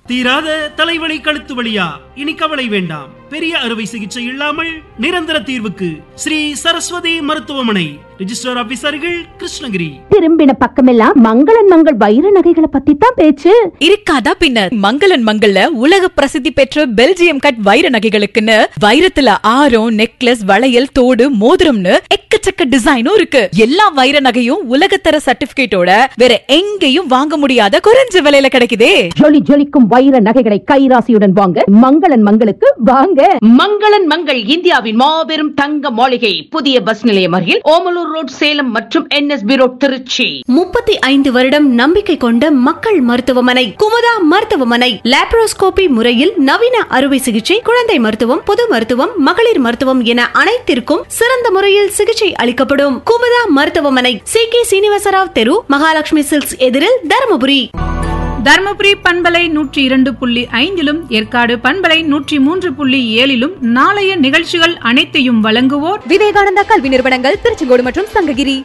தீராத தலைவலி கழுத்து வலியா இனி கவலை வேண்டாம் பெரிய அறுவை சிகிச்சை இல்லாமல் நிரந்தர தீர்வுக்கு ஸ்ரீ சரஸ்வதி மருத்துவமனை ரிஜிஸ்டர் ஆபீசர்கள் கிருஷ்ணகிரி திரும்பின பக்கமெல்லாம் மங்களன் மங்கள் வைர நகைகளை பத்தி தான் பேச்சு இருக்காதா பின்னர் மங்களன் மங்கள்ல உலக பிரசித்தி பெற்ற பெல்ஜியம் கட் வைர நகைகளுக்குன்னு வைரத்துல ஆரம் நெக்லஸ் வளையல் தோடு மோதிரம்னு எக்கச்சக்க டிசைனும் இருக்கு எல்லா வைர நகையும் உலகத்தர சர்டிபிகேட்டோட வேற எங்கேயும் வாங்க முடியாத குறைஞ்ச விலையில கிடைக்குதே ஜொலி ஜொலிக்கும் வைர நகைகளை கைராசியுடன் வாங்க மங்களன் மங்களுக்கு வாங்க மங்களன் மங்கள் இந்தியாவின் மாபெரும் தங்க மாளிகை புதிய பஸ் நிலையம் அருகில் ஓமலூர் ரோட் சேலம் மற்றும் என்எஸ்பி ரோட் திருச்சி முப்பத்தி ஐந்து வருடம் நம்பிக்கை கொண்ட மக்கள் மருத்துவமனை குமுதா மருத்துவமனை லாப்ரோஸ்கோபி முறையில் நவீன அறுவை சிகிச்சை குழந்தை மருத்துவம் பொது மருத்துவம் மகளிர் மருத்துவம் என அனைத்திற்கும் சிறந்த முறையில் சிகிச்சை அளிக்கப்படும் குமுதா மருத்துவமனை சி கே சீனிவாசராவ் தெரு மகாலட்சுமி சில்க்ஸ் எதிரில் தருமபுரி தர்மபுரி பண்பலை நூற்றி இரண்டு புள்ளி ஐந்திலும் ஏற்காடு பண்பலை நூற்றி மூன்று புள்ளி ஏழிலும் நாளைய நிகழ்ச்சிகள் அனைத்தையும் வழங்குவோர் விவேகானந்தா கல்வி நிறுவனங்கள் திருச்செங்கோடு மற்றும் சங்ககிரி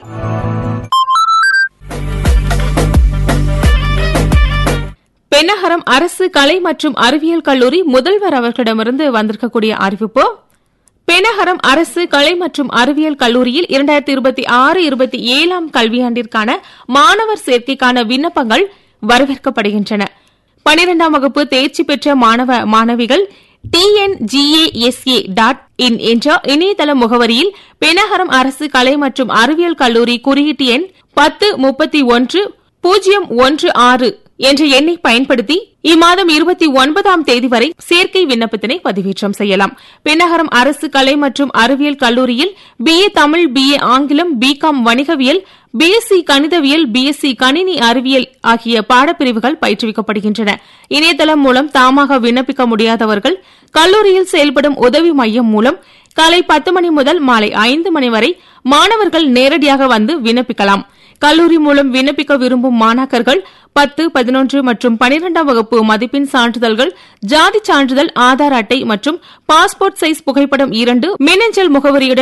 பெண்ணகரம் அரசு கலை மற்றும் அறிவியல் கல்லூரி முதல்வர் அவர்களிடமிருந்து வந்திருக்கக்கூடிய அறிவிப்பு பெண்ணகரம் அரசு கலை மற்றும் அறிவியல் கல்லூரியில் இரண்டாயிரத்தி இருபத்தி ஆறு இருபத்தி ஏழாம் கல்வியாண்டிற்கான மாணவர் சேர்க்கைக்கான விண்ணப்பங்கள் வரவேற்கப்படுகின்றன பனிரெண்டாம் வகுப்பு தேர்ச்சி பெற்ற மாணவ மாணவிகள் டிஎன்ஜிஏஎஸ்ஏ டாட் இன் என்ற இணையதள முகவரியில் பெண்ணகரம் அரசு கலை மற்றும் அறிவியல் கல்லூரி குறியீட்டு எண் பத்து முப்பத்தி ஒன்று பூஜ்ஜியம் ஒன்று ஆறு என்ற எண்ணை பயன்படுத்தி இம்மாதம் இருபத்தி ஒன்பதாம் தேதி வரை சேர்க்கை விண்ணப்பத்தினை பதிவேற்றம் செய்யலாம் பெண்ணகரம் அரசு கலை மற்றும் அறிவியல் கல்லூரியில் பிஏ தமிழ் பிஏ ஆங்கிலம் பிகாம் வணிகவியல் பிஎஸ்சி கணிதவியல் பிஎஸ்சி கணினி அறிவியல் ஆகிய பாடப்பிரிவுகள் பயிற்றுவிக்கப்படுகின்றன இணையதளம் மூலம் தாமாக விண்ணப்பிக்க முடியாதவர்கள் கல்லூரியில் செயல்படும் உதவி மையம் மூலம் காலை பத்து மணி முதல் மாலை ஐந்து மணி வரை மாணவர்கள் நேரடியாக வந்து விண்ணப்பிக்கலாம் கல்லூரி மூலம் விண்ணப்பிக்க விரும்பும் மாணாக்கர்கள் பத்து பதினொன்று மற்றும் பனிரெண்டாம் வகுப்பு மதிப்பெண் சான்றிதழ்கள் ஜாதி சான்றிதழ் ஆதார் அட்டை மற்றும் பாஸ்போர்ட் சைஸ் புகைப்படம் இரண்டு மின்னஞ்சல் முகவரியுடன்